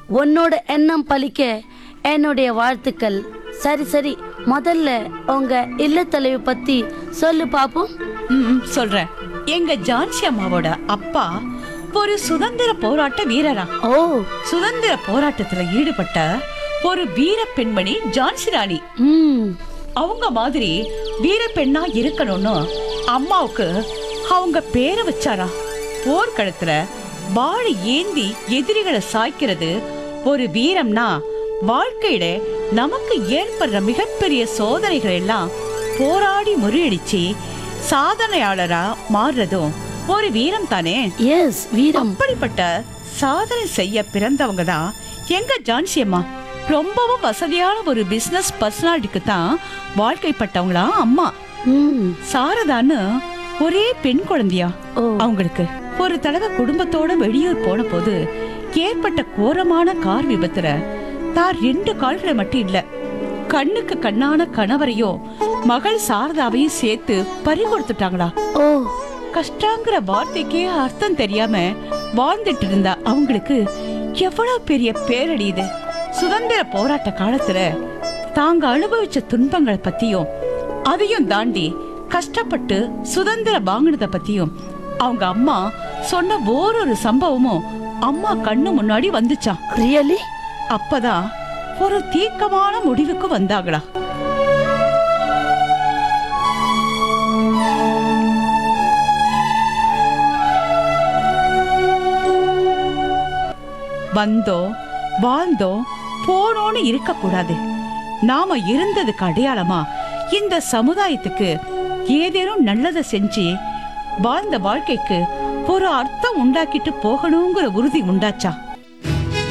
உன்னோட எண்ணம் பலிக்க என்னுடைய வாழ்த்துக்கள் சரி சரி முதல்ல உங்க இல்லத்தலைவி பத்தி சொல்லு பாப்போம் ம் சொல்றேன் எங்க ஜான்சி அம்மாவோட அப்பா ஒரு சுதந்திர போராட்ட வீரரா ஓ சுதந்திர போராட்டத்துல ஈடுபட்ட ஒரு வீர பெண்மணி ஜான்சி ராணி ம் அவங்க மாதிரி வீர பெண்ணா இருக்கணும்னு அம்மாவுக்கு அவங்க பேரை வச்சாரா போர்க்களத்துல வாழை ஏந்தி எதிரிகளை சாய்க்கிறது ஒரு வீரம்னா வாழ்க்கையில நமக்கு ஏற்படுற மிகப்பெரிய சோதனைகள் எல்லாம் போராடி முறியடிச்சு சாதனையாளரா மாறுறதும் ஒரு வீரம் தானே எஸ் வீரம் அப்படிப்பட்ட சாதனை செய்ய பிறந்தவங்க தான் எங்க ஜான்சி அம்மா ரொம்பவும் வசதியான ஒரு பிசினஸ் பர்சனாலிட்டிக்கு தான் வாழ்க்கைப்பட்டவங்களா அம்மா ம் சாரதான்னு ஒரே பெண் குழந்தையா ஓ அவங்களுக்கு ஒரு தடவை குடும்பத்தோட வெளியூர் போன போது ஏற்பட்ட கோரமான கார் விபத்துல தான் ரெண்டு கால்களை மட்டும் இல்ல கண்ணுக்கு கண்ணான கணவரையும் மகள் சாரதாவையும் சேர்த்து பறி கொடுத்துட்டாங்களா ஓ கஷ்டங்கிற வார்த்தைக்கே அர்த்தம் தெரியாம வாழ்ந்துட்டு இருந்த அவங்களுக்கு எவ்வளவு பெரிய பேரடி இது சுதந்திர போராட்ட காலத்துல தாங்க அனுபவிச்ச துன்பங்களை பத்தியும் அதையும் தாண்டி கஷ்டப்பட்டு சுதந்திரம் வாங்கினத பத்தியும் அவங்க அம்மா சொன்ன ஓரொரு சம்பவமும் அம்மா கண்ணு முன்னாடி வந்துச்சாம் ரியலி அப்பதான் ஒரு தீர்க்கமான முடிவுக்கு வந்தாங்களா வந்தோம் வாழ்ந்தோம் போனோன்னு இருக்கக்கூடாது நாம இருந்ததுக்கு அடையாளமா இந்த சமுதாயத்துக்கு ஏதேனும் நல்லதை செஞ்சு வாழ்ந்த வாழ்க்கைக்கு ஒரு அர்த்தம் உண்டாக்கிட்டு போகணுங்கிற உறுதி உண்டாச்சா